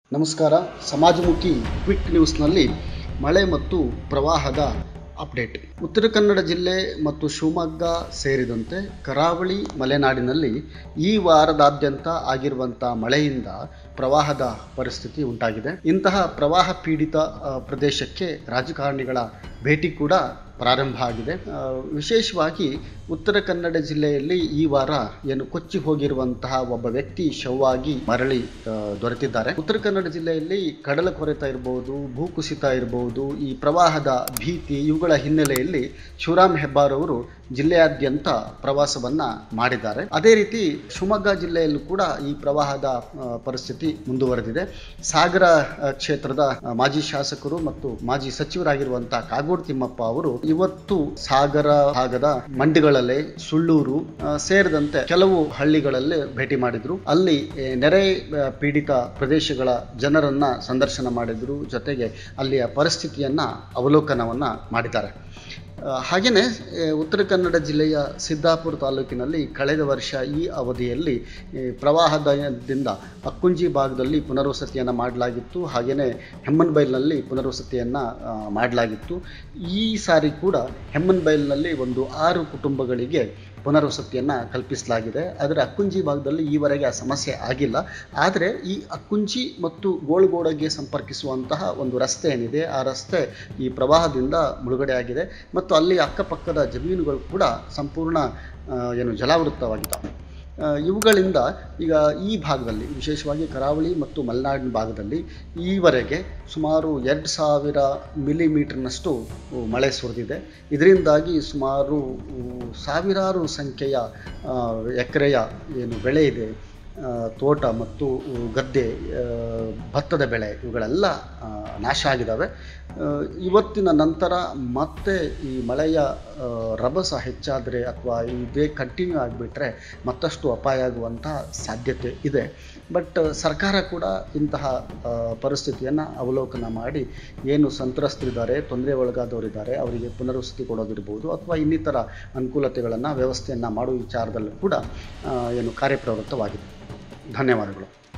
ನಮಸ್ಕಾರ ಸಮಾಜಮುಖಿ ಕ್ವಿಕ್ ನ್ಯೂಸ್ನಲ್ಲಿ ಮಳೆ ಮತ್ತು ಪ್ರವಾಹದ ಅಪ್ಡೇಟ್ ಉತ್ತರ ಕನ್ನಡ ಜಿಲ್ಲೆ ಮತ್ತು ಶಿವಮೊಗ್ಗ ಸೇರಿದಂತೆ ಕರಾವಳಿ ಮಲೆನಾಡಿನಲ್ಲಿ ಈ ವಾರದಾದ್ಯಂತ ಆಗಿರುವಂಥ ಮಳೆಯಿಂದ ಪ್ರವಾಹದ ಪರಿಸ್ಥಿತಿ ಉಂಟಾಗಿದೆ ಇಂತಹ ಪ್ರವಾಹ ಪೀಡಿತ ಆ, ಪ್ರದೇಶಕ್ಕೆ ರಾಜಕಾರಣಿಗಳ ಭೇಟಿ ಕೂಡ ಪ್ರಾರಂಭ ಆಗಿದೆ ಆ, ವಿಶೇಷವಾಗಿ ಉತ್ತರ ಕನ್ನಡ ಜಿಲ್ಲೆಯಲ್ಲಿ ಈ ವಾರ ಏನು ಕೊಚ್ಚಿ ಹೋಗಿರುವಂತಹ ಒಬ್ಬ ವ್ಯಕ್ತಿ ಶವವಾಗಿ ಮರಳಿ ಆ, ದೊರೆತಿದ್ದಾರೆ ಉತ್ತರ ಕನ್ನಡ ಜಿಲ್ಲೆಯಲ್ಲಿ ಕಡಲ ಕೊರೆತ ಇರಬಹುದು ಭೂಕುಸಿತ ಇರಬಹುದು ಈ ಪ್ರವಾಹದ ಭೀತಿ ಇವುಗಳ ಹಿನ್ನೆಲೆಯಲ್ಲಿ ಶಿವರಾಮ್ ಹೆಬ್ಬಾರ್ ಅವರು ಜಿಲ್ಲೆಯಾದ್ಯಂತ ಪ್ರವಾಸವನ್ನ ಮಾಡಿದ್ದಾರೆ ಅದೇ ರೀತಿ ಶಿವಮೊಗ್ಗ ಜಿಲ್ಲೆಯಲ್ಲೂ ಕೂಡ ಈ ಪ್ರವಾಹದ ಆ, ಪರಿಸ್ಥಿತಿ ಮುಂದುವರೆದಿದೆ ಸಾಗರ ಆ, ಕ್ಷೇತ್ರದ ಆ, ಮಾಜಿ ಶಾಸಕರು ಮತ್ತು ಮಾಜಿ ಸಚಿವರಾಗಿರುವಂತಹ ಕಾಗೋಡು ತಿಮ್ಮಪ್ಪ ಅವರು ಇವತ್ತು ಸಾಗರ ಭಾಗದ ಮಂಡಿಗಳಲ್ಲೇ ಸುಳ್ಳೂರು ಆ, ಸೇರಿದಂತೆ ಕೆಲವು ಹಳ್ಳಿಗಳಲ್ಲಿ ಭೇಟಿ ಮಾಡಿದ್ರು ಅಲ್ಲಿ ಏ, ನೆರೆ ಆ, ಪೀಡಿತ ಪ್ರದೇಶಗಳ ಜನರನ್ನ ಸಂದರ್ಶನ ಮಾಡಿದ್ರು ಜೊತೆಗೆ ಅಲ್ಲಿಯ ಪರಿಸ್ಥಿತಿಯನ್ನ ಅವಲೋಕನವನ್ನ ಮಾಡಿದ್ದಾರೆ ಆ, ಹಾಗೆಯೇ ಆ, ಉತ್ತರ ಕನ್ನಡ ಜಿಲ್ಲೆಯ ಸಿದ್ದಾಪುರ ತಾಲೂಕಿನಲ್ಲಿ ಕಳೆದ ವರ್ಷ ಈ ಅವಧಿಯಲ್ಲಿ ಈ ಪ್ರವಾಹದಿಂದ ಅಕ್ಕುಂಜಿ ಭಾಗದಲ್ಲಿ ಪುನರ್ವಸತಿಯನ್ನು ಮಾಡಲಾಗಿತ್ತು ಹಾಗೆಯೇ ಹೆಮ್ಮನ್ಬೈಲ್ನಲ್ಲಿ ಪುನರ್ವಸತಿಯನ್ನು ಮಾಡಲಾಗಿತ್ತು ಈ ಸಾರಿ ಕೂಡ ಹೆಮ್ಮನ್ಬೈಲ್ನಲ್ಲಿ ಒಂದು ಆರು ಕುಟುಂಬಗಳಿಗೆ ಪುನರ್ವಸತಿಯನ್ನು ಕಲ್ಪಿಸಲಾಗಿದೆ ಆದರೆ ಅಕ್ಕುಂಜಿ ಭಾಗದಲ್ಲಿ ಈವರೆಗೆ ಆ ಸಮಸ್ಯೆ ಆಗಿಲ್ಲ ಆದರೆ ಈ ಅಕ್ಕುಂಜಿ ಮತ್ತು ಗೋಳುಗೋಡಗೆ ಸಂಪರ್ಕಿಸುವಂತಹ ಒಂದು ರಸ್ತೆ ಏನಿದೆ ಆ ರಸ್ತೆ ಈ ಪ್ರವಾಹದಿಂದ ಮುಳುಗಡೆ ಆಗಿದೆ ಮತ್ತು ಅಲ್ಲಿ ಅಕ್ಕಪಕ್ಕದ ಜಮೀನುಗಳು ಕೂಡ ಸಂಪೂರ್ಣ ಆ, ಏನು ಜಲಾವೃತವಾಗಿದ್ದಾವೆ ಆ, ಇವುಗಳಿಂದ ಈಗ ಈ ಭಾಗದಲ್ಲಿ ವಿಶೇಷವಾಗಿ ಕರಾವಳಿ ಮತ್ತು ಮಲೆನಾಡಿನ ಭಾಗದಲ್ಲಿ ಈವರೆಗೆ ಸುಮಾರು ಎರಡು ಸಾವಿರ ಮಿಲಿಮೀಟರ್ನಷ್ಟು ಮಳೆ ಸುರಿದಿದೆ ಇದರಿಂದಾಗಿ ಸುಮಾರು ಉ, ಸಾವಿರಾರು ಸಂಖ್ಯೆಯ ಆ, ಎಕರೆಯ ಏನು ಬೆಳೆ ಇದೆ ಆ, ತೋಟ ಮತ್ತು ಉ, ಗದ್ದೆ ಆ, ಭತ್ತದ ಬೆಳೆ ಇವುಗಳೆಲ್ಲ ಆ, ನಾಶ ಆಗಿದ್ದಾವೆ ಆ, ಇವತ್ತಿನ ನಂತರ ಮತ್ತೆ ಈ ಮಳೆಯ ಆ, ರಭಸ ಹೆಚ್ಚಾದರೆ ಅಥವಾ ಇದೇ ಕಂಟಿನ್ಯೂ ಆಗಿಬಿಟ್ರೆ ಮತ್ತಷ್ಟು ಅಪಾಯ ಆಗುವಂತಹ ಸಾಧ್ಯತೆ ಇದೆ ಬಟ್ ಸರ್ಕಾರ ಕೂಡ ಇಂತಹ ಆ, ಪರಿಸ್ಥಿತಿಯನ್ನು ಅವಲೋಕನ ಮಾಡಿ ಏನು ಸಂತ್ರಸ್ತರಿದ್ದಾರೆ ತೊಂದರೆ ಒಳಗಾದವರಿದ್ದಾರೆ ಅವರಿಗೆ ಪುನರ್ವಸತಿ ಕೊಡೋದಿರ್ಬೋದು ಅಥವಾ ಇನ್ನಿತರ ಅನುಕೂಲತೆಗಳನ್ನು ವ್ಯವಸ್ಥೆಯನ್ನು ಮಾಡುವ ವಿಚಾರದಲ್ಲೂ ಕೂಡ ಆ, ಏನು ಕಾರ್ಯಪ್ರವೃತ್ತವಾಗಿದೆ ಧನ್ಯವಾದಗಳು